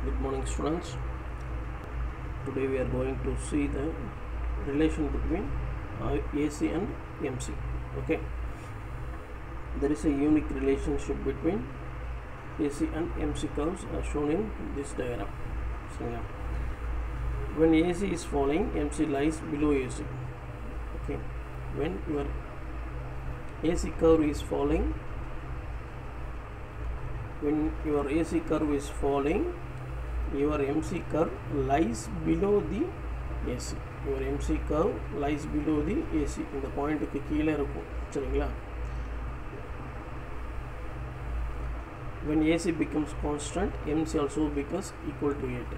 Good morning, students. Today we are going to see the relation between uh, AC and MC. Okay, there is a unique relationship between AC and MC curves as shown in this diagram. So, yeah. When AC is falling, MC lies below AC. Okay, when your AC curve is falling, when your AC curve is falling, your MC curve lies below the AC. Your MC curve lies below the AC. இந்த பாயிண்ட்டுக்கு கீழே இருக்கும் சரிங்களா when AC becomes constant, MC also becomes equal to 8.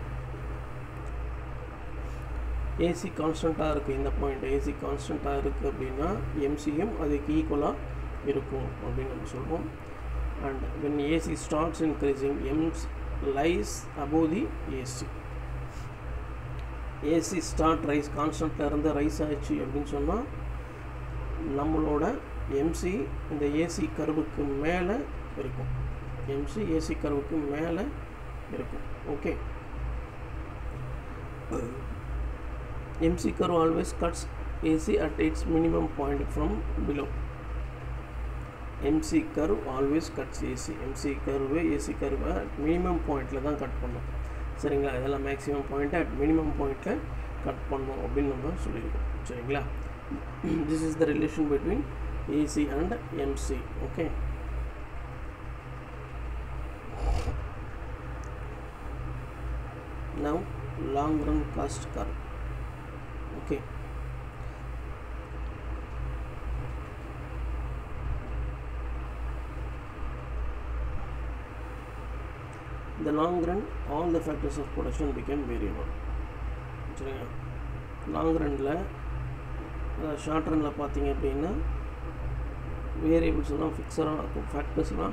AC கான்ஸ்டண்ட்டாக இருக்குது இந்த point AC கான்ஸ்டண்ட்டாக இருக்குது அப்படின்னா எம்சியும் அதுக்கு ஈக்குவலாக இருக்கும் அப்படின்னு நம்ம சொல்கிறோம் and when AC starts increasing MC lies above the AC AC start rise கான்ஸ்டண்ட்டில் இருந்து ரைஸ் ஆயிடுச்சு அப்படின்னு சொன்னால் நம்மளோட எம்சி இந்த ஏசி கர்வுக்கு மேலே இருக்கும் எம்சி ஏசி கர்வுக்கு மேலே இருக்கும் okay MC curve always cuts AC at its minimum point from below. MC curve always cuts AC. MC curve AC curve at minimum pointல தான் கட் பண்ணும் சரிங்களா இதெல்லாம் மேக்ஸிமம் பாயிண்ட்டை அட் மினிமம் பாயிண்ட்டில் கட் பண்ணும் அப்படின்னு நம்ம சொல்லியிருக்கோம் சரிங்களா this is the relation between AC and MC okay now long run cost curve okay in the long run all the factors of production became variable சரிங்களா லாங் ரனில் short ரனில் பார்த்தீங்க அப்படின்னா வேரியபிள்ஸ் எல்லாம் ஃபிக்ஸடாக இருக்கும் ஃபேக்டர்ஸ்லாம்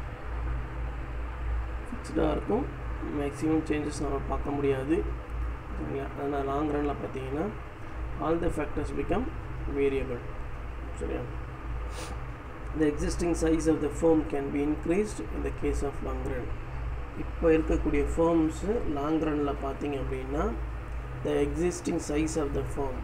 ஃபிக்ஸ்டாக இருக்கும் மேக்ஸிமம் சேஞ்சஸ் நம்ம பார்க்க முடியாது சரிங்களா அதனால் லாங் ரனில் பார்த்தீங்கன்னா all the factors become variable சரியா the existing size of the firm can be increased in the case of long run இப்போ இருக்கக்கூடிய ஃபேர்ம்ஸு லாங் ரனில் பார்த்தீங்க அப்படின்னா the existing size of the firm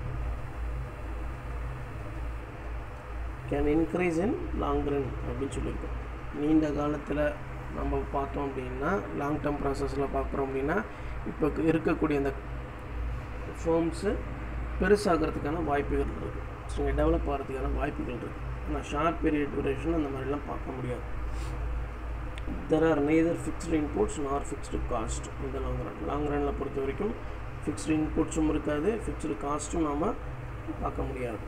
can increase in long run அப்படின்னு சொல்லியிருக்கோம் நீண்ட காலத்தில் நம்ம பார்த்தோம் அப்படின்னா லாங் டேர்ம் ப்ராசஸில் பார்க்குறோம் அப்படின்னா இப்போ இருக்கக்கூடிய அந்த ஃபேர்ம்ஸு பெருசாகிறதுக்கான வாய்ப்புகள் இருக்குது ஸோ டெவலப் ஆகிறதுக்கான வாய்ப்புகள் இருக்குது ஆனால் ஷார்ட் பீரியட் டூரேஷன் அந்த மாதிரிலாம் பார்க்க முடியாது there are neither fixed inputs nor fixed cost இந்த லாங் ரன் லாங் ரனில் பொறுத்த வரைக்கும் ஃபிக்ஸ்டு இன்புட்ஸும் இருக்காது ஃபிக்ஸ்டு காஸ்ட்டும் நாம் பார்க்க முடியாது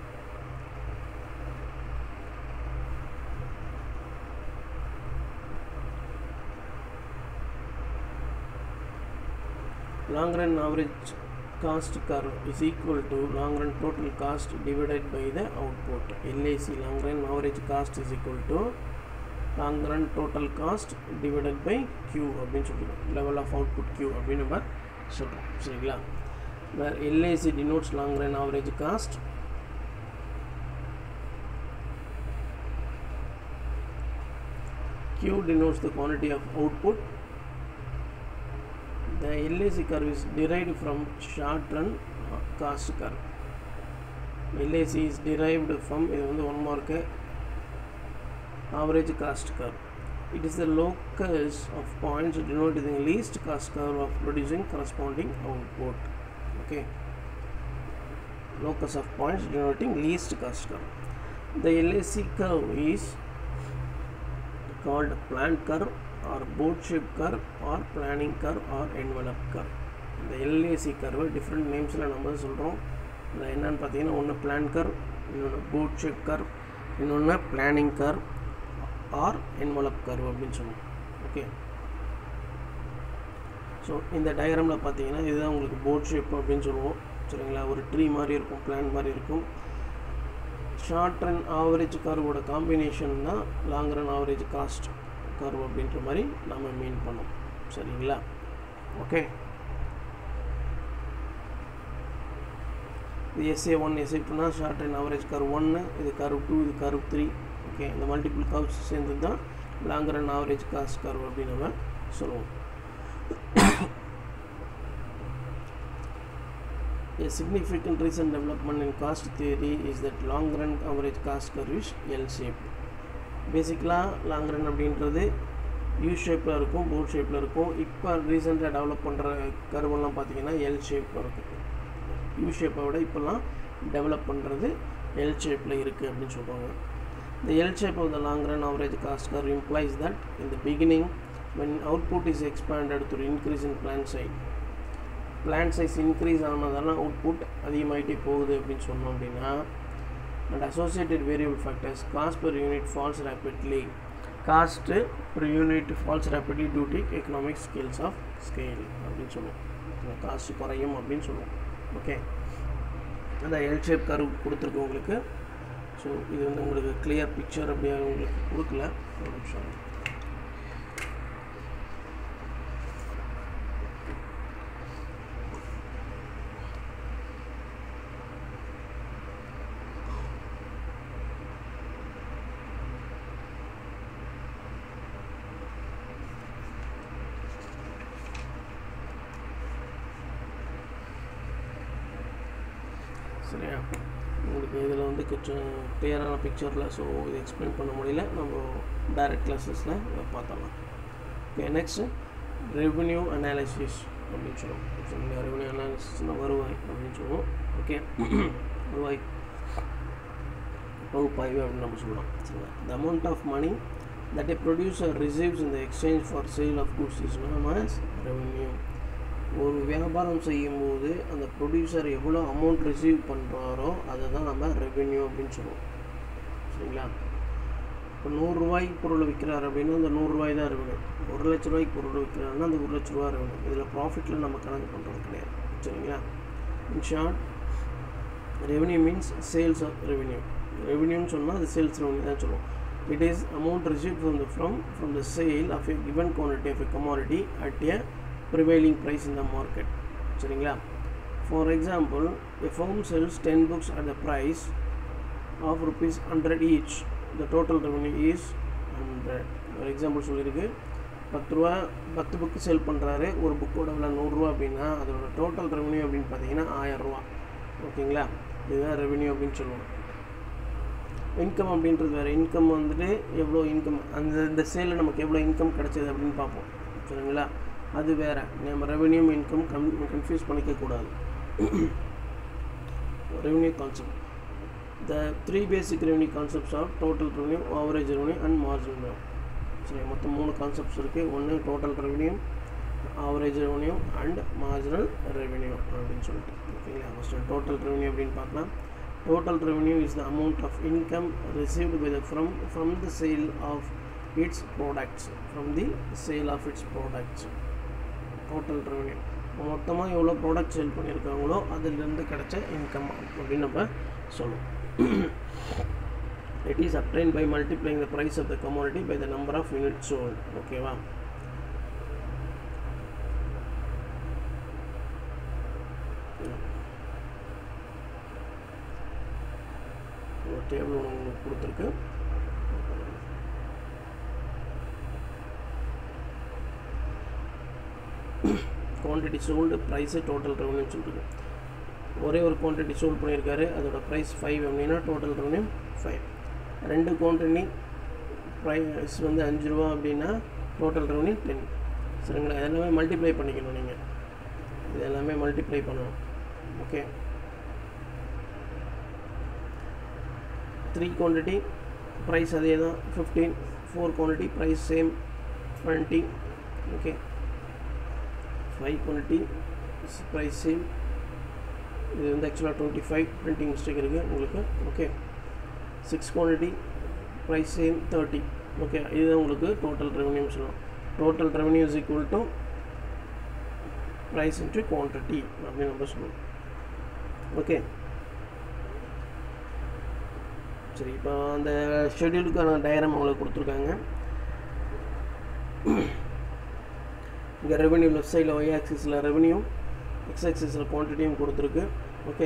long run average cost curve is equal to long run total cost divided by the output LAC long run average cost is equal to long run total cost divided by Q அப்படின்னு சொல்லிடுவோம் level of output Q அப்படின்னு நம்ம சொல்கிறோம் சரிங்களா where LAC denotes long run average cost Q denotes the quantity of output the LAC curve is derived from short run cost curve. LAC is derived from இது வந்து one mark average cost curve. It is the locus of points denoting the least cost curve of producing corresponding output. Okay. Locus of points denoting least cost curve. The LAC curve is called plant curve or boat shape curve or planning curve or envelope curve இந்த LAC curve different நேம்ஸில் நம்ம சொல்கிறோம் இந்த என்னென்னு பார்த்தீங்கன்னா ஒன்று plan curve இன்னொன்று boat shape curve இன்னொன்று planning curve or envelope curve அப்படின்னு சொல்லுவோம் ஓகே ஸோ இந்த டயக்ராமில் பார்த்தீங்கன்னா இதுதான் உங்களுக்கு போட் ஷேப் அப்படின்னு சொல்லுவோம் சரிங்களா ஒரு ட்ரீ மாதிரி இருக்கும் பிளான் மாதிரி இருக்கும் ஷார்ட் ரன் ஆவரேஜ் கர்வோட காம்பினேஷன் தான் long run average cost curve அப்படின்ற மாதிரி நம்ம மீன் பண்ணோம் சரிங்களா ஓகே இது எஸ்ஏ ஒன் எஸ்ஏ டூனா ஷார்ட் அண்ட் ஆவரேஜ் கர்வ் ஒன்று இது கர்வ் டூ இது கர்வ் த்ரீ ஓகே இந்த மல்டிபிள் கர்வ்ஸ் சேர்ந்து தான் long run average cost curve அப்படின்னு நம்ம சொல்லுவோம் A significant recent development in cost theory is that long run average cost curve is L shaped. பேசிக்கலாக லாங் ரன் அப்படின்றது U ஷேப்பில் இருக்கும் போட் ஷேப்பில் இருக்கும் இப்போ ரீசெண்டாக டெவலப் பண்ணுற கருவெல்லாம் பார்த்தீங்கன்னா எல் ஷேப்பில் இருக்கும் யூ ஷேப்பை விட இப்போல்லாம் டெவலப் பண்ணுறது எல் ஷேப்பில் இருக்குது அப்படின்னு சொல்லுவாங்க The L shape of the long run average cost curve implies that in the beginning, when output is expanded through increase in plant size, plant size increase ஆனதெல்லாம் output அதிகமாகிட்டே போகுது அப்படின்னு சொன்னோம் அப்படின்னா and associated variable factors cost per unit falls rapidly cost per unit falls rapidly due to economic scales of scale அப்படின்னு சொல்லுவோம் cost குறையும் அப்படின்னு சொல்லுவோம் ஓகே அந்த எல் ஷேப் கர்வ் கொடுத்துருக்கு உங்களுக்கு ஸோ இது வந்து உங்களுக்கு கிளியர் பிக்சர் அப்படியே உங்களுக்கு கொடுக்கல ஒரு நிமிஷம் சரியா உங்களுக்கு இதில் வந்து கொஞ்சம் கிளியரான பிக்சரில் ஸோ இது எக்ஸ்பிளைன் பண்ண முடியல நம்ம டைரக்ட் கிளாஸஸில் இதை பார்த்தலாம் ஓகே நெக்ஸ்ட்டு ரெவென்யூ அனாலிசிஸ் அப்படின்னு சொல்லுவோம் சரிங்களா ரெவென்யூ அனாலிசிஸ்னால் வருவாய் அப்படின்னு சொல்லுவோம் ஓகே வருவாய் பகுப்பாய்வு அப்படின்னு நம்ம சொல்லலாம் சரிங்களா the amount of money that a producer receives இந்த exchange for sale of goods is known as revenue ஒரு வியாபாரம் செய்யும்போது அந்த ப்ரொடியூசர் எவ்வளோ அமௌண்ட் ரிசீவ் பண்ணுறாரோ அதை தான் நம்ம ரெவென்யூ அப்படின்னு சொல்லுவோம் சரிங்களா இப்போ நூறுரூவாய்க்கு பொருள் விற்கிறாரு அப்படின்னா அந்த நூறுரூவாய் தான் ரெவென்யூ ஒரு லட்ச ரூபாய்க்கு பொருள் விற்கிறாருன்னா அந்த ஒரு லட்ச ரூபா ரெவென்யூ இதில் ப்ராஃபிட்டில் நம்ம கணக்கு பண்ணுறது கிடையாது சரிங்களா in short revenue means sales of revenue ரெவென்யூன்னு சொன்னால் அது சேல்ஸ் ரெவென்யூ தான் சொல்லுவோம் it is amount receive from the from from the sale of a given quantity of a commodity at a prevailing price in the market சரிங்களா for example a firm sells 10 books at the price of rupees 100 each the total revenue is 100 ஒரு example சொல்லியிருக்கு பத்து ரூபா பத்து book sale பண்ணுறாரு ஒரு புக்கோட விலை நூறுரூவா அப்படின்னா அதோட டோட்டல் ரெவன்யூ அப்படின்னு பார்த்தீங்கன்னா ஆயரூவா ஓகேங்களா இதுதான் ரெவன்யூ அப்படின்னு சொல்லுவோம் இன்கம் அப்படின்றது வேறு இன்கம் வந்துட்டு எவ்வளோ இன்கம் அந்த இந்த சேலில் நமக்கு எவ்வளோ இன்கம் கிடைச்சது அப்படின்னு பார்ப்போம் சரிங்களா அது வேறு நம்ம ரெவென்யூ இன்கம் கம் கன்ஃபியூஸ் பண்ணிக்கக்கூடாது revenue concept the three basic revenue concepts of total revenue average revenue and margin revenue சரி மொத்தம் மூணு கான்செப்ட்ஸ் இருக்குது ஒன்று total revenue average revenue and marginal revenue அப்படின்னு சொல்லிட்டு ஓகேங்களா ஃபஸ்ட்டு டோட்டல் ரெவென்யூ அப்படின்னு பார்க்கலாம் total revenue is the amount of income received by the from from the sale of its products from the sale of its products total revenue மொத்தமாக எவ்வளோ product sale பண்ணியிருக்காங்களோ அதிலிருந்து கிடைச்ச income அப்படின்னு நம்ம சொல்லுவோம் it is obtained by multiplying the price of the commodity by the number of unit sold ஓகேவா ஒரு table ஒன்று உங்களுக்கு கொடுத்துருக்கு quantity sold price total revenue சொல்லிருக்கு ஒரே ஒரு குவான்டிட்டி சோல்ட் பண்ணியிருக்காரு அதோட ப்ரைஸ் ஃபைவ் அப்படின்னா டோட்டல் ரெவன்யூ ஃபைவ் ரெண்டு குவான்டிட்டி ப்ரைஸ் வந்து அஞ்சு ரூபா அப்படின்னா டோட்டல் ரெவன்யூ டென் சரிங்களா இதெல்லாமே மல்டிப்ளை பண்ணிக்கணும் நீங்கள் இது எல்லாமே மல்டிப்ளை பண்ணணும் ஓகே த்ரீ குவான்டிட்டி ப்ரைஸ் அதே தான் fifteen four quantity price same twenty okay five quantity price same இது வந்து ஆக்சுவலாக டுவெண்ட்டி ஃபைவ் பிரிண்டிங் மிஸ்டேக் இருக்குது உங்களுக்கு okay six quantity price same thirty okay இதுதான் உங்களுக்கு டோட்டல் ரெவன்யூ சொல்லலாம் total revenue is equal to price into quantity அப்படின்னு நம்ம சொல்லுவோம் ஓகே சரி இப்போ அந்த ஷெட்யூலுக்கான டயக்ராம் உங்களுக்கு கொடுத்துருக்காங்க இங்கே ரெவென்யூ லெஃப்ட் சைடில் ஒய் ஆக்சிஸில் ரெவென்யூ எக்ஸ் ஆக்சிஸில் குவான்டிட்டியும் கொடுத்துருக்கு ஓகே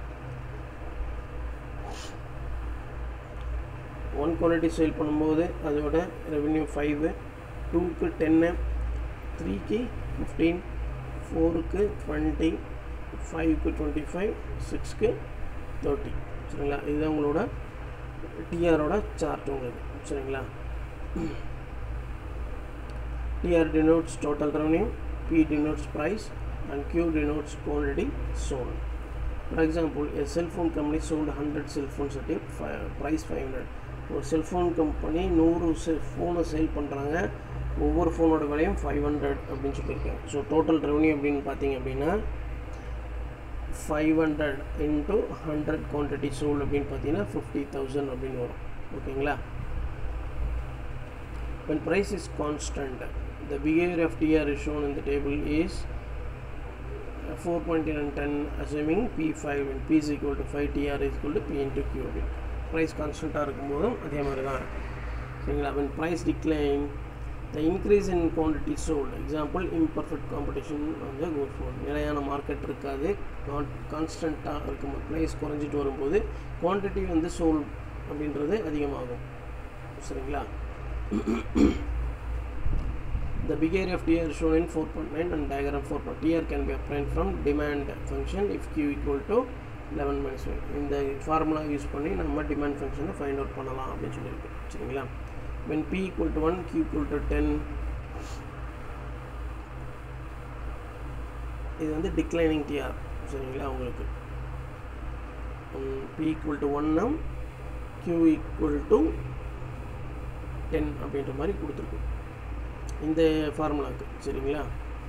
ஒன் குவான்டிட்டி சேல் பண்ணும்போது அதோட ரெவென்யூ ஃபைவு டூக்கு டென்னு த்ரீக்கு ஃபிஃப்டீன் ஃபோருக்கு டுவெண்ட்டி ஃபைவ்க்கு டுவெண்ட்டி ஃபைவ் சிக்ஸ்க்கு தேர்ட்டி சரிங்களா இதுதான் உங்களோட டிஆரோட சார்ட் உங்களுக்கு சரிங்களா TR denotes total revenue, P denotes price, and Q denotes quantity sold. For example, a cell phone company sold 100 cell phones at a fi- price 500. ஒரு cellphone company நூறு செல் ஃபோனை sale பண்ணுறாங்க ஒவ்வொரு ஃபோனோட விலையும் ஃபைவ் ஹண்ட்ரட் அப்படின்னு சொல்லியிருக்காங்க ஸோ டோட்டல் ரெவன்யூ அப்படின்னு பார்த்தீங்க அப்படின்னா five hundred into hundred quantity sold அப்படின்னு பார்த்தீங்கன்னா ஃபிஃப்டி தௌசண்ட் அப்படின்னு வரும் ஓகேங்களா when price is constant the behavior of TR is shown in the table is uh, 4.10 and 10 assuming P5 and P is equal to 5 TR is equal to P into Q அப்படின்னு price கான்ஸ்டண்ட்டாக இருக்கும்போதும் அதே மாதிரி தான் சரிங்களா when price decline the increase in quantity sold example imperfect competition வந்து goes on நிலையான market இருக்காது கான்ஸ்டண்ட்டாக இருக்கும் ப்ரைஸ் குறைஞ்சிட்டு வரும்போது குவான்டிட்டி வந்து சோல் அப்படின்றது அதிகமாகும் சரிங்களா the behavior of TR is shown in 4.9 and diagram 4. TR can be obtained from demand function if Q equal to 11 minus 1 இந்த ஃபார்முலா யூஸ் பண்ணி நம்ம டிமாண்ட் ஃபங்க்ஷனை ஃபைண்ட் அவுட் பண்ணலாம் அப்படின்னு சொல்லியிருக்கு சரிங்களா when P equal to 1 Q equal to 10 இது வந்து டிக்ளைனிங் டிஆர் சரிங்களா உங்களுக்கு P equal to 1 Q equal to ten அப்படின்ற மாதிரி கொடுத்துருக்கு இந்த ஃபார்முலாவுக்கு சரிங்களா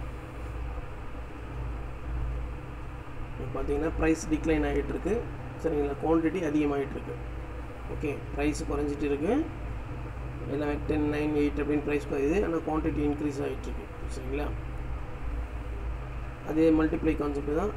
பார்த்தீங்கன்னா ப்ரைஸ் டிக்ளைன் ஆகிட்டு இருக்கு சரிங்களா குவான்டிட்டி அதிகமாகிட்டு இருக்கு ஓகே ப்ரைஸ் குறைஞ்சிட்டு இருக்கு எல்லாமே டென் நைன் எயிட் அப்படின்னு ப்ரைஸ் குறையுது ஆனால் குவான்டிட்டி இன்க்ரீஸ் ஆகிட்டு இருக்கு சரிங்களா அதே மல்டிப்ளை கான்செப்ட் தான்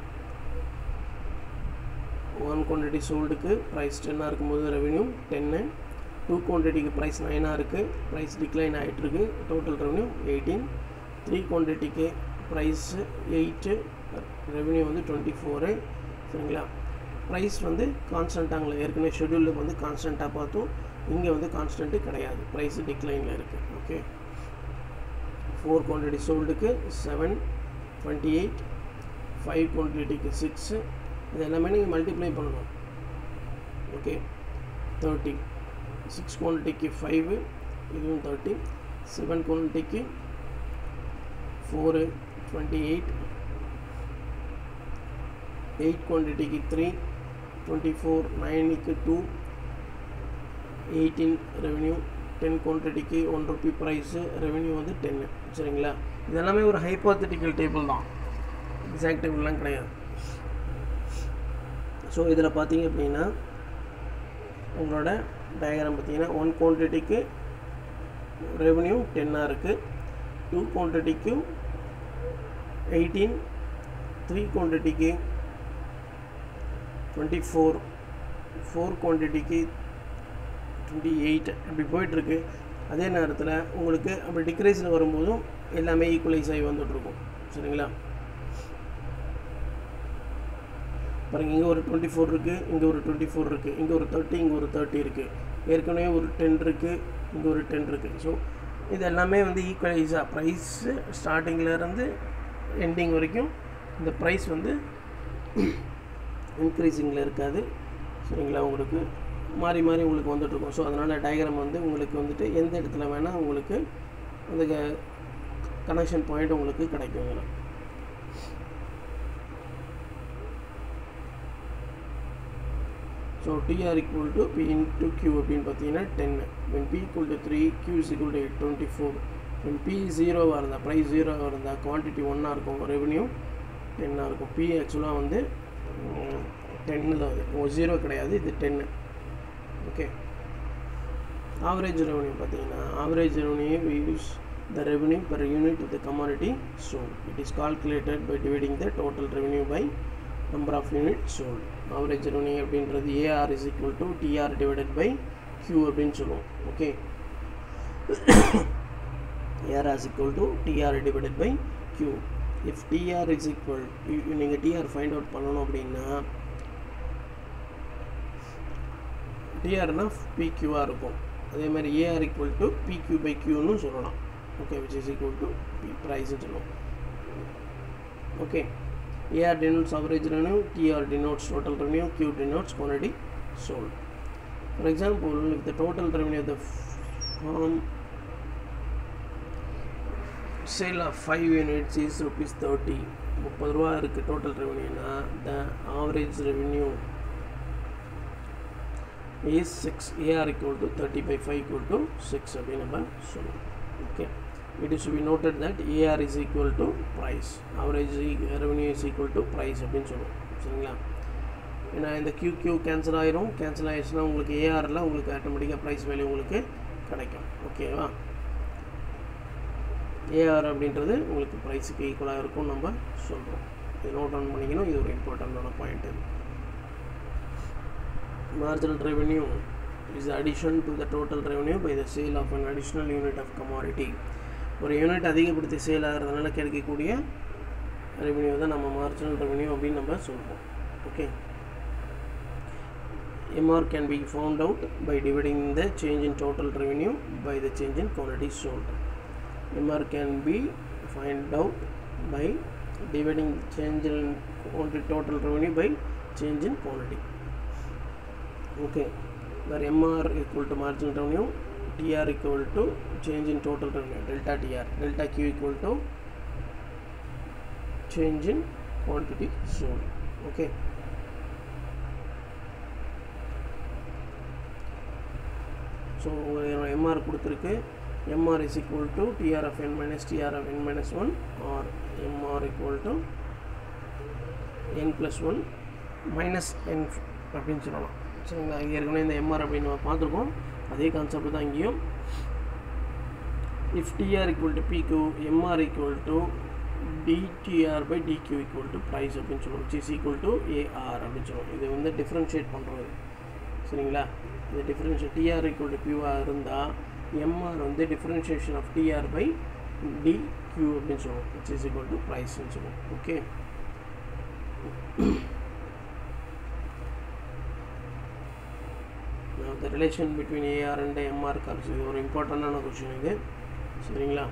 ஒன் குவான்டிட்டி சோல்டுக்கு ப்ரைஸ் டென்னாக இருக்கும்போது ரெவென்யூ டென்னு டூ குவான்டிட்டிக்கு ப்ரைஸ் நைனாக இருக்குது ப்ரைஸ் டிக்ளைன் ஆகிட்டுருக்கு டோட்டல் ரெவன்யூ எயிட்டீன் த்ரீ குவான்டிட்டிக்கு ப்ரைஸு எயிட்டு ரெவன்யூ வந்து டுவெண்ட்டி ஃபோரு சரிங்களா ப்ரைஸ் வந்து கான்ஸ்டண்ட்டாங்களே ஏற்கனவே ஷெடியூலில் வந்து கான்ஸ்டண்ட்டாக பார்த்தோம் இங்கே வந்து கான்ஸ்டண்ட்டு கிடையாது ப்ரைஸ் டிக்ளைனில் இருக்குது ஓகே ஃபோர் குவான்டிட்டி சோல்டுக்கு செவன் டுவெண்ட்டி எயிட் ஃபைவ் குவான்டிட்டிக்கு சிக்ஸு இது எல்லாமே நீங்கள் மல்டிப்ளை பண்ணணும் ஓகே தேர்ட்டி சிக்ஸ் குவான்டிட்டிக்கு ஃபைவு இதுவும் தேர்ட்டி செவன் குவான்டிட்டிக்கு ஃபோரு டுவெண்ட்டி எயிட் எயிட் குவான்டிட்டிக்கு த்ரீ டுவெண்ட்டி ஃபோர் நைனுக்கு டூ எயிட்டீன் ரெவென்யூ டென் குவான்டிட்டிக்கு ஒன் ருபி ப்ரைஸு ரெவென்யூ வந்து டென்னு சரிங்களா இதெல்லாமே ஒரு ஹைப்போத்தட்டிக்கல் டேபிள் தான் எக்ஸாக்ட் டேபிள்லாம் கிடையாது ஸோ இதில் பார்த்தீங்க அப்படின்னா உங்களோட டயக்ராம் பார்த்தீங்கன்னா ஒன் குவான்டிட்டிக்கு ரெவன்யூ டென்னாக இருக்குது டூ குவான்டிட்டிக்கு எயிட்டீன் த்ரீ குவான்டிட்டிக்கு டுவெண்ட்டி ஃபோர் ஃபோர் குவான்டிட்டிக்கு டுவெண்ட்டி எயிட் அப்படி போயிட்டுருக்கு அதே நேரத்தில் உங்களுக்கு அப்படி டிக்ரீஸில் வரும்போதும் எல்லாமே ஈக்குவலைஸ் ஆகி வந்துட்டுருக்கும் சரிங்களா பாருங்க இங்கே ஒரு டுவெண்ட்டி ஃபோர் இருக்குது இங்கே ஒரு டுவெண்ட்டி ஃபோர் இருக்குது இங்கே ஒரு தேர்ட்டி இங்கே ஒரு தேர்ட்டி இருக்குது ஏற்கனவே ஒரு டென் இருக்குது இங்கே ஒரு டென் இருக்குது ஸோ இது எல்லாமே வந்து ஈக்குவலைஸாக ப்ரைஸு ஸ்டார்டிங்கிலேருந்து எண்டிங் வரைக்கும் இந்த ப்ரைஸ் வந்து இன்க்ரீஸிங்கில் இருக்காது சரிங்களா உங்களுக்கு மாறி மாறி உங்களுக்கு வந்துட்டுருக்கும் ஸோ அதனால் டயக்ராம் வந்து உங்களுக்கு வந்துட்டு எந்த இடத்துல வேணால் உங்களுக்கு அந்த கனெக்ஷன் பாயிண்ட் உங்களுக்கு கிடைக்குங்க so TR equal to P into Q அப்படின்னு பார்த்தீங்கன்னா டென்னு when P equal to three Q is equal to eight twenty four when P ஜீரோவாக இருந்தால் ப்ரைஸ் ஜீரோவாக இருந்தால் குவான்டிட்டி ஒன்னாக இருக்கும் ரெவன்யூ டென்னாக இருக்கும் பி ஆக்சுவலாக வந்து டென்னு தான் இது ஜீரோ கிடையாது இது டென்னு ஓகே ஆவரேஜ் ரெவன்யூ பார்த்தீங்கன்னா average revenue we use the revenue per unit the commodity sold it is calculated by dividing the total revenue by number of units sold average revenue அப்படின்றது AR is equal to TR divided by Q அப்படின்னு சொல்லுவோம் okay AR is equal to TR divided by Q if TR is equal நீங்கள் TR find out பண்ணணும் அப்படின்னா டிஆர்னா பிக்யூவாக இருக்கும் அதே மாதிரி ஏஆர் ஈக்குவல் டு பிக்யூ பை கியூன்னு சொல்லலாம் okay which is equal to P ப்ரைஸ்னு சொல்லுவோம் okay AR denotes average revenue, TR denotes total revenue, Q denotes quantity sold. For example, if the total revenue of the firm sale of 5 units is rupees 30 முப்பது ரூபா இருக்குது total ரெவன்யூனா the average revenue is 6 AR equal to 30 by 5 equal to 6 அப்படின்னு நம்ம சொல்லணும் okay it is to be noted that AR is equal to price average revenue is equal to price அப்படின்னு சொல்லுவோம் சரிங்களா ஏன்னா இந்த QQ கேன்சல் ஆயிரும் கேன்சல் ஆயிடுச்சுன்னா உங்களுக்கு ஏஆரில் உங்களுக்கு ஆட்டோமேட்டிக்காக ப்ரைஸ் வேல்யூ உங்களுக்கு கிடைக்கும் ஓகேவா ஏஆர் அப்படின்றது உங்களுக்கு ப்ரைஸுக்கு ஈக்குவலாக இருக்கும் நம்ம சொல்கிறோம் இது நோட் டவுன் பண்ணிக்கணும் இது ஒரு இம்பார்ட்டண்ட்டான பாயிண்ட் இது marginal revenue is the addition to the total revenue by the sale of an additional unit of commodity ஒரு யூனிட் அதிகப்படுத்தி சேல் ஆகிறதுனால கிடைக்கக்கூடிய ரெவென்யூ தான் நம்ம மார்ஜினல் ரெவென்யூ அப்படின்னு நம்ம சொல்கிறோம் okay MR can be found out by dividing the change in total revenue by the change in quantity sold. MR can be find out by dividing change in quantity total revenue by change in quantity. Okay, where MR equal to marginal revenue, TR equal to change in total revenue, delta TR, delta Q equal to change in quantity sold. Okay. So உங்கள் MR கொடுத்துருக்கு MR is equal to TR of N minus TR of N minus one or MR equal to N plus one minus N அப்படின்னு சொல்லலாம் சரிங்களா இங்கே ஏற்கனவே இந்த MR அப்படின்னு நம்ம பார்த்துருக்கோம் அதே கான்செப்ட் தான் இங்கேயும் if TR equal to PQ MR equal to DTR by DQ equal to price அப்படின்னு சொல்லுவோம் which is equal to AR அப்படின்னு சொல்லுவோம் இது வந்து டிஃப்ரென்ஷியேட் பண்ணுறது சரிங்களா இது டிஃப்ரென்ஷியேட் டிஆர் ஈக்குவல் டு பியூவாக இருந்தால் எம்ஆர் வந்து differentiation of TR by D Q அப்படின்னு சொல்லுவோம் விச் இஸ் ஈக்குவல் டு ப்ரைஸ்ன்னு சொல்லுவோம் okay the relation between AR and MR calls இது ஒரு இம்பார்ட்டண்டான கொஷின் இது சரிங்களா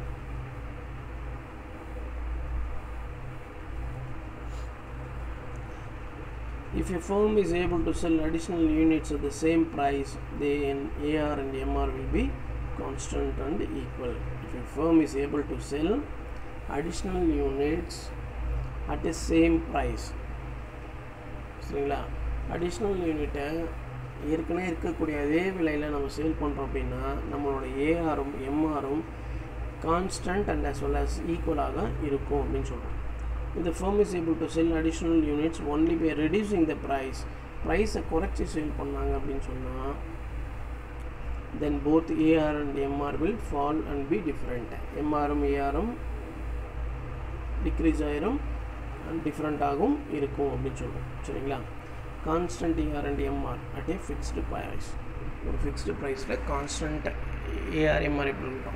If a firm is able to sell additional units at the same price, then AR and MR will be constant and equal. If a firm is able to sell additional units at the same price, சரிங்களா additional யூனிட்டை ஏற்கனவே இருக்கக்கூடிய அதே விலையில் நம்ம sale பண்ணுறோம் அப்படின்னா நம்மளோட ஏஆரும் எம்ஆரும் constant and as well as ஈக்குவலாக இருக்கும் அப்படின்னு சொல்கிறோம் இந்த firm is able to sell additional units only by reducing the price ப்ரைஸை குறைச்சி சேல் பண்ணாங்க அப்படின்னு சொன்னால் then both AR and MR will fall and be different எம்ஆரும் ஏஆரும் டிக்ரீஸ் ஆயிரும் அண்ட் டிஃப்ரெண்ட்டாகவும் இருக்கும் அப்படின்னு சொல்லுவோம் சரிங்களா constant AR and MR at a fixed price ஒரு ஃபிக்ஸ்டு ப்ரைஸில் கான்ஸ்டன்ட் ஏஆர் எம்ஆர் எப்படி இருக்கும்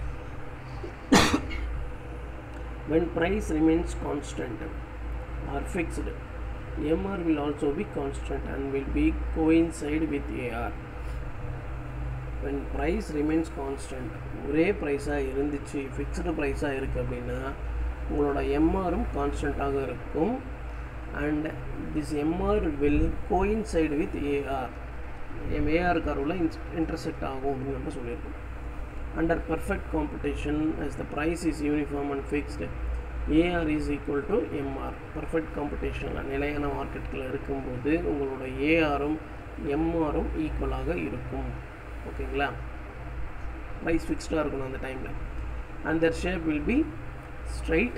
when price remains constant or fixed mr will also be constant and will be coincide with ar when price remains constant ஒரே ப்ரைஸாக இருந்துச்சு fixed ப்ரைஸாக இருக்குது அப்படின்னா உங்களோட எம்ஆரும் கான்ஸ்டண்ட்டாக இருக்கும் and this MR will coincide with AR M AR கருவில் intersect ஆகும் அப்படின்னு நம்ம சொல்லியிருக்கோம் under perfect competition as the price is uniform and fixed AR is equal to MR perfect competition நிலையான மார்க்கெட்டில் இருக்கும்போது உங்களோட ஏஆரும் எம்ஆரும் ஈக்குவலாக இருக்கும் ஓகேங்களா ப்ரைஸ் ஃபிக்ஸ்டாக இருக்கணும் அந்த டைமில் and their shape will be straight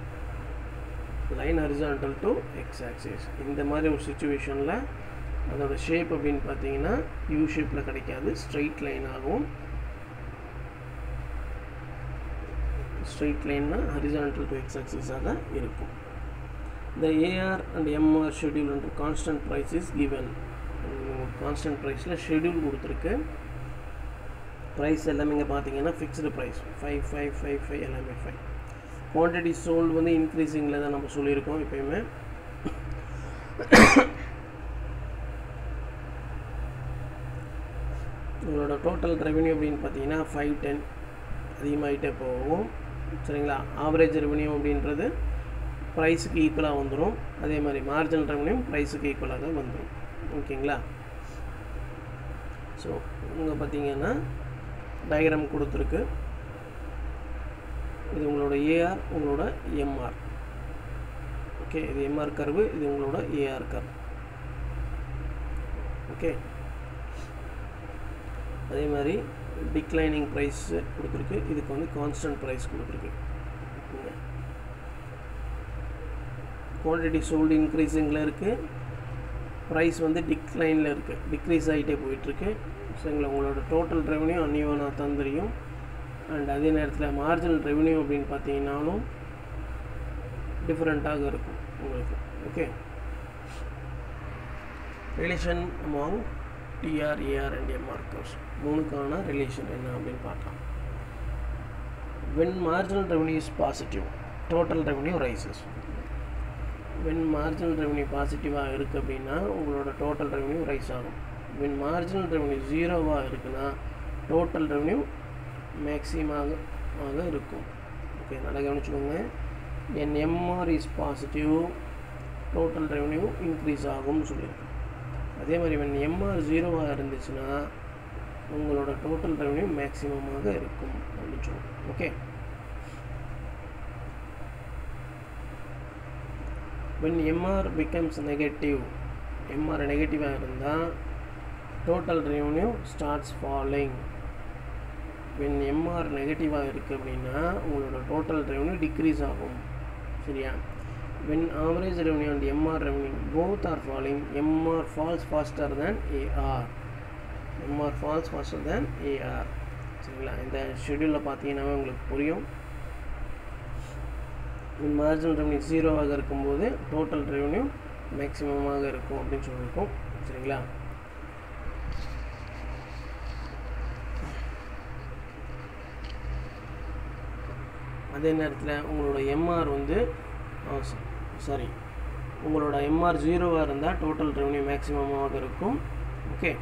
line horizontal to X axis இந்த மாதிரி ஒரு சுச்சுவேஷனில் அதோட ஷேப் அப்படின்னு பார்த்தீங்கன்னா யூ ஷேப்பில் கிடைக்காது ஸ்ட்ரைட் லைனாகவும் ஸ்ட்ரெயிட் லைன்னா ஹரிசான்டல் டு எக்ஸ் ஆக்சிஸாக இருக்கும் the AR and MR schedule and constant price is given constant ப்ரைஸில் ஷெடியூல் கொடுத்துருக்கு ப்ரைஸ் எல்லாமே இங்கே பார்த்தீங்கன்னா fixed price five five five five எல்லாமே ஃபைவ் குவான்டிட்டி சோல்டு வந்து இன்க்ரீஸிங்கில் தான் நம்ம சொல்லியிருக்கோம் எப்பயுமே உங்களோட டோட்டல் ரெவென்யூ அப்படின்னு பார்த்தீங்கன்னா ஃபைவ் டென் அதிகமாகிட்டே போகும் சரிங்களா ஆவரேஜ் ரெவன்யூ அப்படின்றது ப்ரைஸுக்கு ஈக்குவலாக வந்துடும் அதே மாதிரி மார்ஜினல் ரெவன்யூ ப்ரைஸுக்கு ஈக்குவலாக வந்துடும் ஓகேங்களா ஸோ இங்கே பார்த்தீங்கன்னா டயக்ராம் கொடுத்துருக்கு இது உங்களோட ஏஆர் உங்களோட எம்ஆர் ஓகே இது எம்ஆர் கர்வு இது உங்களோட ஏஆர் கர்வ் ஓகே அதே மாதிரி டிக்ளைனிங் ப்ரைஸ் கொடுத்துருக்கு இதுக்கு வந்து கான்ஸ்டன்ட் ப்ரைஸ் கொடுத்துருக்கு குவான்டிட்டி சோல்டு இன்க்ரீஸிங்கில் இருக்குது ப்ரைஸ் வந்து டிக்ளைனில் இருக்குது டிக்ரீஸ் ஆகிட்டே போயிட்டுருக்கு சரிங்களா உங்களோட டோட்டல் ரெவன்யூ அன்னியூவனாக தான் தெரியும் அண்ட் அதே நேரத்தில் மார்ஜினல் ரெவன்யூ அப்படின்னு பார்த்தீங்கன்னாலும் டிஃப்ரெண்ட்டாக இருக்கும் உங்களுக்கு okay relation among TR AR and MR curves மூணுக்கான ரிலேஷன் என்ன அப்படின்னு பார்க்கலாம் when marginal revenue is positive total revenue rises when marginal revenue பாசிட்டிவாக இருக்குது அப்படின்னா உங்களோட டோட்டல் ரெவன்யூ ரைஸ் ஆகும் when marginal revenue ஜீரோவாக இருக்குன்னா டோட்டல் ரெவன்யூ மேக்ஸிமாக ஆக இருக்கும் ஓகே நல்லா கவனிச்சுக்கோங்க and MR is positive total revenue increase ஆகும்னு சொல்லியிருக்கேன் அதே மாதிரி when எம்ஆர் ஜீரோவாக இருந்துச்சுன்னா உங்களோட டோட்டல் ரெவன்யூ மேக்ஸிமமாக இருக்கும் அப்படின்னு சொல்லுவோம் okay when MR becomes negative MR நெகட்டிவாக இருந்தால் total revenue starts following when MR நெகட்டிவாக இருக்குது அப்படின்னா உங்களோட டோட்டல் ரெவன்யூ டிக்ரீஸ் ஆகும் சரியா when average revenue and MR revenue both are falling MR falls faster than AR MR falls faster than AR சரிங்களா இந்த ஷெடியூலில் பார்த்தீங்கன்னாவே உங்களுக்கு புரியும் மார்ஜினல் ரெவன்யூ ஜீரோவாக இருக்கும்போது டோட்டல் ரெவன்யூ மேக்ஸிமமாக இருக்கும் அப்படின்னு சொல்லியிருக்கோம் சரிங்களா அதே நேரத்தில் உங்களோட எம்ஆர் வந்து சாரி உங்களோட எம்ஆர் ஜீரோவாக இருந்தால் டோட்டல் ரெவன்யூ மேக்ஸிமமாக இருக்கும் ஓகே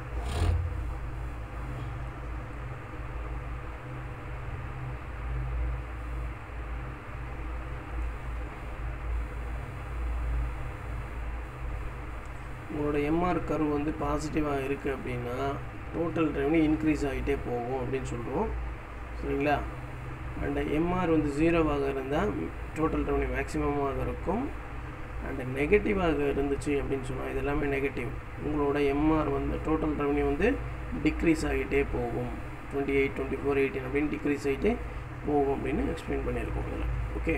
உங்களோட எம்ஆர் கர்வ் வந்து பாசிட்டிவாக இருக்குது அப்படின்னா டோட்டல் ரெவன்யூ இன்க்ரீஸ் ஆகிட்டே போகும் அப்படின்னு சொல்கிறோம் சரிங்களா அண்ட் எம்ஆர் வந்து ஜீரோவாக இருந்தால் டோட்டல் ரெவன்யூ மேக்ஸிமமாக இருக்கும் அண்ட் நெகட்டிவாக இருந்துச்சு அப்படின்னு சொன்னால் இது எல்லாமே நெகட்டிவ் உங்களோட எம்ஆர் வந்து டோட்டல் ரெவன்யூ வந்து டிக்ரீஸ் ஆகிட்டே போகும் twenty eight twenty four eighteen அப்படின்னு டிக்ரீஸ் ஆகிட்டே போகும் அப்படின்னு எக்ஸ்பிளைன் பண்ணியிருக்கோம் இதில் okay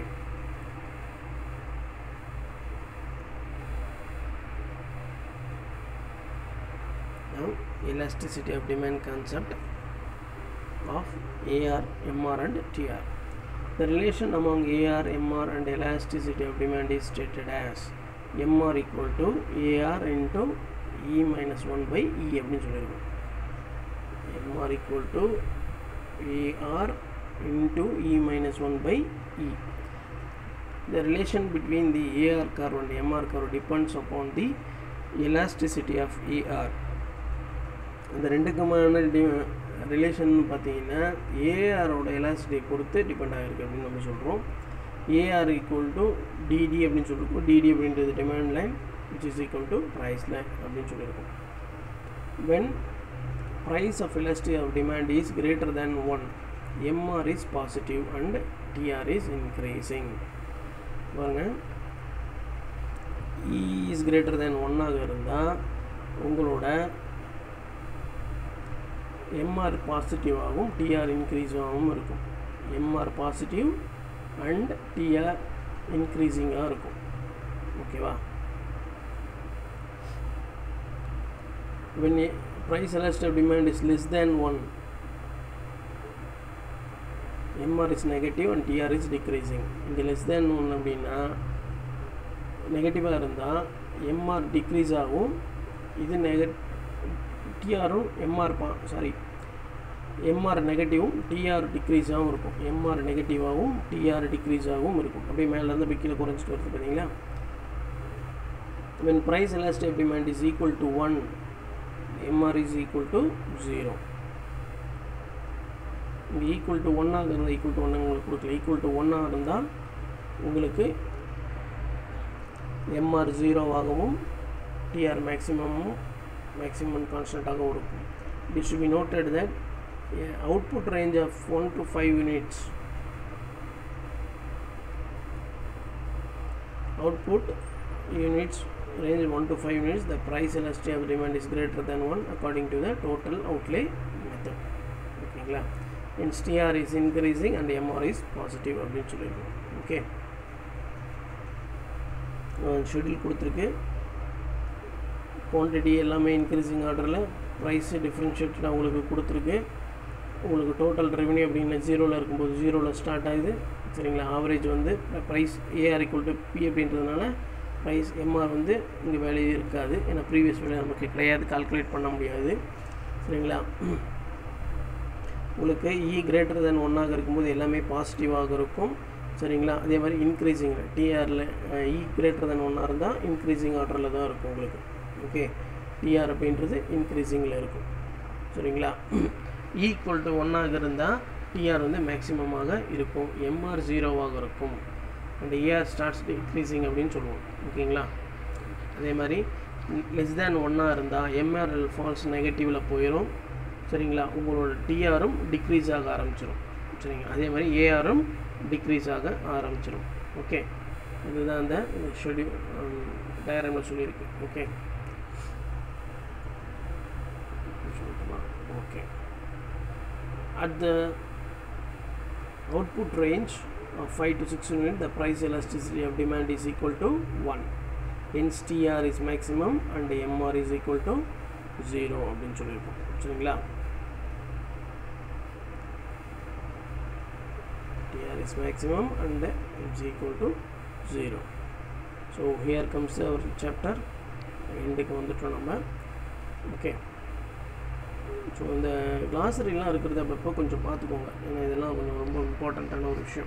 now elasticity of demand concept of AR, MR and TR. The relation among AR, MR and elasticity of demand is stated as MR equal to AR into E minus 1 by E அப்படின்னு சொல்லியிருக்கோம் MR equal to AR into E minus 1 by E. The relation between the AR curve and MR curve depends upon the elasticity of AR. இந்த ரெண்டுக்குமான D relation பார்த்தீங்கன்னா ஏஆரோட எலாசிட்டியை பொறுத்து depend ஆகிருக்கு அப்படின்னு நம்ம சொல்கிறோம் AR equal to DD அப்படின்னு சொல்லியிருக்கோம் DD அப்படின்றது demand line which is equal to price line அப்படின்னு சொல்லியிருக்கோம் when price of elasticity of demand is greater than one MR is positive and TR is increasing பாருங்க இ இஸ் கிரேட்டர் தேன் ஒன்னாக இருந்தால் உங்களோட MR பாசிட்டிவாகவும் TR இன்க்ரீஸாகவும் இருக்கும் MR positive and TR இன்க்ரீஸிங்காக இருக்கும் ஓகேவா when a price elastic demand is less than 1 MR is negative and TR is decreasing இங்கே less than 1 அப்படின்னா நெகட்டிவாக இருந்தால் எம்ஆர் டிக்ரீஸ் ஆகும் இது நெக டிஆரும் எம்ஆர் பா சாரி எம்ஆர் நெகட்டிவும் டிஆர் டிக்ரீஸாகவும் இருக்கும் எம்ஆர் நெகட்டிவாகவும் டிஆர் டிக்ரீஸாகவும் இருக்கும் அப்படியே மேலேருந்து அப்படி கீழே குறைஞ்சிட்டு வருது பார்த்தீங்களா when price elastic demand is equal to 1 MR is equal to 0 இங்கே ஈக்குவல் டு ஒன்னாக இருந்தால் ஈக்குவல் டு ஒன்று உங்களுக்கு கொடுக்கல ஈக்குவல் டு ஒன்னாக இருந்தால் உங்களுக்கு எம்ஆர் ஜீரோவாகவும் டிஆர் மேக்ஸிமமும் மேக்ஸிமம் கான்ஸ்டண்ட்டாகவும் இருக்கும் it should be noted that a output range of 1 to 5 units output units range 1 to 5 units the price elasticity of demand is greater than 1 according to the total outlay method ஓகேங்களா hence TR is increasing and MR is positive அப்படின்னு சொல்லியிருக்கோம் okay schedule கொடுத்துருக்கு quantity எல்லாமே increasing ஆர்டரில் price differentiated உங்களுக்கு கொடுத்துருக்கு உங்களுக்கு total revenue அப்படின்னு ஜீரோவில் இருக்கும்போது ஜீரோவில் ஸ்டார்ட் ஆகுது சரிங்களா ஆவரேஜ் வந்து price AR equal to P அப்படின்றதுனால ப்ரைஸ் எம்ஆர் வந்து இங்கே வேல்யூ இருக்காது ஏன்னா ப்ரீவியஸ் வேல்யூ நமக்கு கிடையாது கால்குலேட் பண்ண முடியாது சரிங்களா உங்களுக்கு இ கிரேட்டர் தென் ஒன்னாக இருக்கும்போது எல்லாமே பாசிட்டிவாக இருக்கும் சரிங்களா அதே மாதிரி இன்க்ரீசிங் டிஆரில் இ கிரேட்டர் தென் ஒன்னாக இருந்தால் இன்க்ரீசிங் ஆர்டரில் தான் இருக்கும் உங்களுக்கு ஓகே டிஆர் அப்படின்றது இன்க்ரீசிங்கில் இருக்கும் சரிங்களா ஈக்குவல் டு ஒன்னாக இருந்தால் டிஆர் வந்து மேக்ஸிமமாக இருக்கும் எம்ஆர் ஜீரோவாக இருக்கும் அண்ட் ஏஆர் ஸ்டார்ட்ஸ் இன்க்ரீசிங் அப்படின்னு சொல்லுவோம் ஓகேங்களா அதே மாதிரி லெஸ் தேன் ஒன்னாக இருந்தால் எம்ஆர் ஃபால்ஸ் நெகட்டிவில் போயிடும் சரிங்களா உங்களோட டிஆரும் டிக்ரீஸ் ஆக ஆரம்பிச்சிடும் சரிங்களா அதே மாதிரி ஏஆரும் டிக்ரீஸ் ஆக ஆரம்பிச்சிடும் ஓகே இதுதான் அந்த ஷெடியூல் டயராமில் சொல்லியிருக்கு okay okay at the output range of 5 to 6 unit the price elasticity of demand is equal to 1 hence TR is maximum and MR is equal to 0 அப்படின்னு சொல்லியிருக்கோம் சரிங்களா TR is maximum and it's equal to 0 so here comes our chapter எண்டுக்கு வந்துட்டோம் நம்ம okay so இந்த கிளாசரிலாம் இருக்கிறது அப்பப்போ கொஞ்சம் பார்த்துக்கோங்க ஏன்னா இதெல்லாம் கொஞ்சம் ரொம்ப இம்பார்ட்டண்ட்டான ஒரு விஷயம்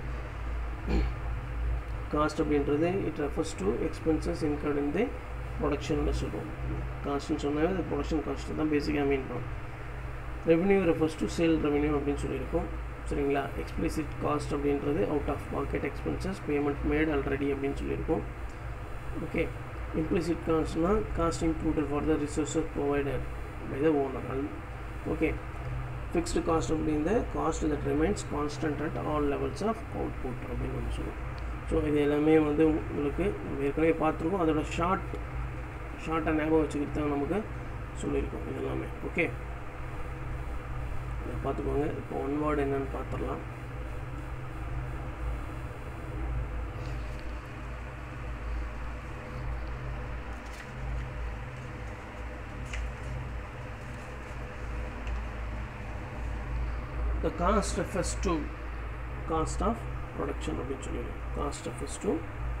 காஸ்ட் அப்படின்றது it refers to expenses incurred in the ப்ரொடக்ஷனில் சொல்லுவோம் காஸ்ட்னு சொன்னாவே அது ப்ரொடக்ஷன் காஸ்ட்டு தான் பேசிக்காக மீன் பண்ணும் revenue refers to sale revenue அப்படின்னு சொல்லியிருக்கோம் சரிங்களா எக்ஸ்பிளிசிட் காஸ்ட் அப்படின்றது out of pocket expenses payment made already அப்படின்னு சொல்லியிருக்கோம் ஓகே implicit காஸ்ட்னா cost included for the resources provided by the owner okay fixed cost அப்படின்ற cost that remains constant at all levels of output அப்படின்னு நம்ம சொல்லுவோம் so இது எல்லாமே வந்து உங்களுக்கு நம்ம ஏற்கனவே பார்த்துருக்கோம் அதோட ஷார்ட் ஷார்ட்டாக ஞாபகம் வச்சுக்கிட்டு தான் நமக்கு சொல்லியிருக்கோம் இது எல்லாமே ஓகே இதை பார்த்துக்கோங்க இப்போ ஒன் வேர்டு என்னன்னு பார்த்துடலாம் the cost refers to cost of production அப்படின்னு சொல்லிடுவோம் cost refers to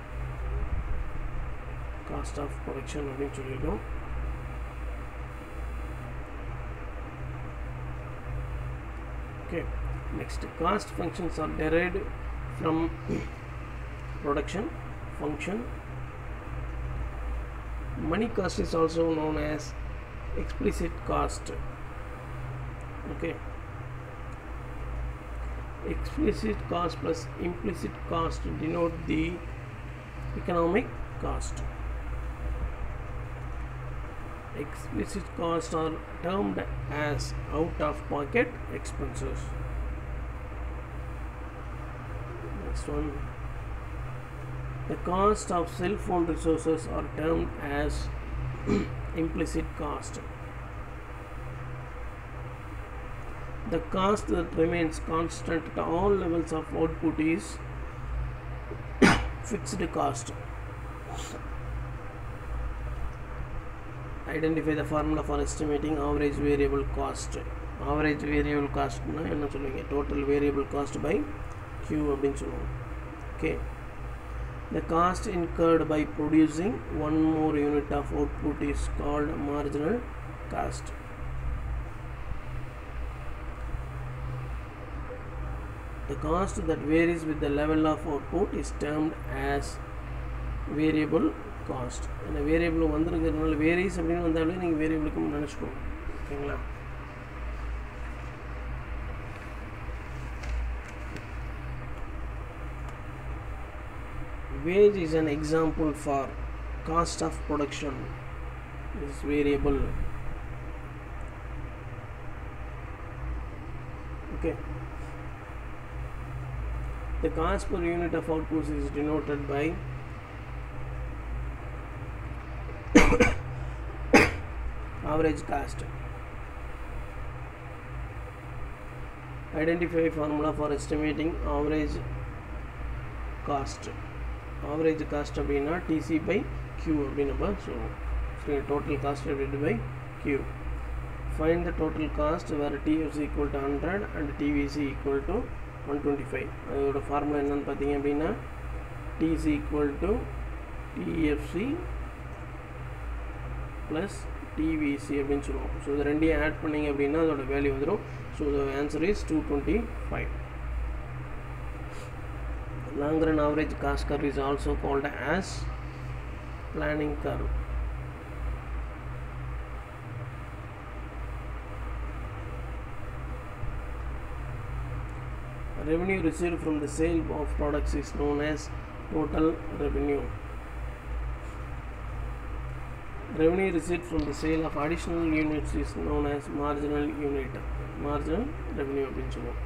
cost of production அப்படின்னு சொல்லிடுவோம் okay next cost functions are derived from production function money cost is also known as explicit cost okay explicit cost plus implicit cost denote the economic cost. Explicit costs are termed as out of pocket expenses. Next one. The cost of cell phone resources are termed as implicit cost. the cost that remains constant at all levels of output is fixed cost. Identify the formula for estimating average variable cost. Average variable cost என்ன சொல்லுவீங்க total variable cost by Q அப்படின்னு சொல்லுவோம் okay the cost incurred by producing one more unit of output is called marginal cost The cost that varies with the level of output is termed as variable cost. அந்த variable வந்திருக்கிறதுனால varies அப்படின்னு வந்தாலே நீங்கள் வேரியபிளுக்கு நினச்சிக்கோங்க ஓகேங்களா Wage is an example for cost of production is variable okay the cost per unit of output is denoted by average cost identify formula for estimating average cost average cost அப்படின்னா TC by Q அப்படின்னு நம்ம சொல்லுவோம் so total cost divided by Q find the total cost where TF is equal to 100 and TVC equal to 125 அதோட formula என்னன்னு பார்த்தீங்க அப்படின்னா TC equal to TFC plus TVC அப்படின்னு சொல்லுவோம் ஸோ இது ரெண்டையும் ஆட் பண்ணிங்க அப்படின்னா அதோட வேல்யூ வந்துடும் so the answer is two twenty five long run average cost curve is also called as planning curve revenue received from the sale of products is known as total revenue revenue received from the sale of additional units is known as marginal unit marginal revenue அப்படின்னு சொல்லுவோம்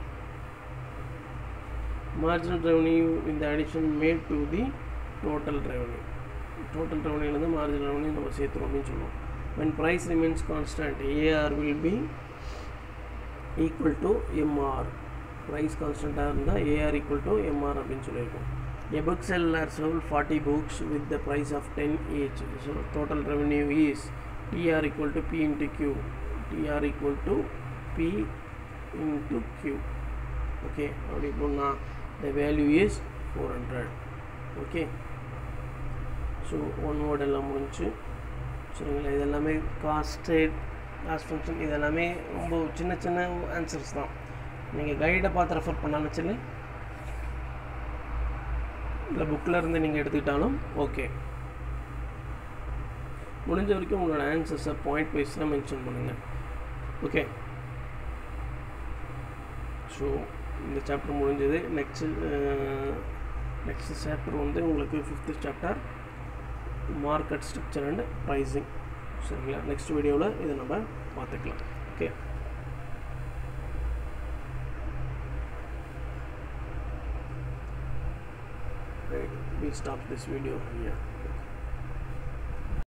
marginal revenue in the addition made to the total revenue total revenue வந்து marginal revenue நம்ம சேர்த்துறோம் அப்படின்னு சொல்லுவோம் when price remains constant AR will be equal to MR price கான்ஸ்டண்ட்டாக இருந்தால் AR equal to MR அப்படின்னு சொல்லியிருக்கோம் A book seller sold 40 books with the price of 10 each. So total revenue is TR equal to P into Q. TR equal to P into Q. Okay, அப்படி போனால் the value is 400. Okay. So one word எல்லாம் முடிஞ்சு சரிங்களா இது எல்லாமே காஸ்டேட் cost function இது எல்லாமே ரொம்ப சின்ன சின்ன ஆன்சர்ஸ் தான் நீங்கள் கைடை பார்த்து ரெஃபர் பண்ணாலும் சரி இல்லை புக்கில் இருந்து நீங்கள் எடுத்துக்கிட்டாலும் ஓகே முடிஞ்ச வரைக்கும் உங்களோட ஆன்சர்ஸை பாயிண்ட் வைஸில் மென்ஷன் பண்ணுங்கள் ஓகே ஸோ இந்த சாப்டர் முடிஞ்சது நெக்ஸ்ட் நெக்ஸ்ட் சாப்டர் வந்து உங்களுக்கு fifth chapter market structure and pricing சரிங்களா நெக்ஸ்ட் வீடியோவில் இதை நம்ம பார்த்துக்கலாம் okay right we stop this video here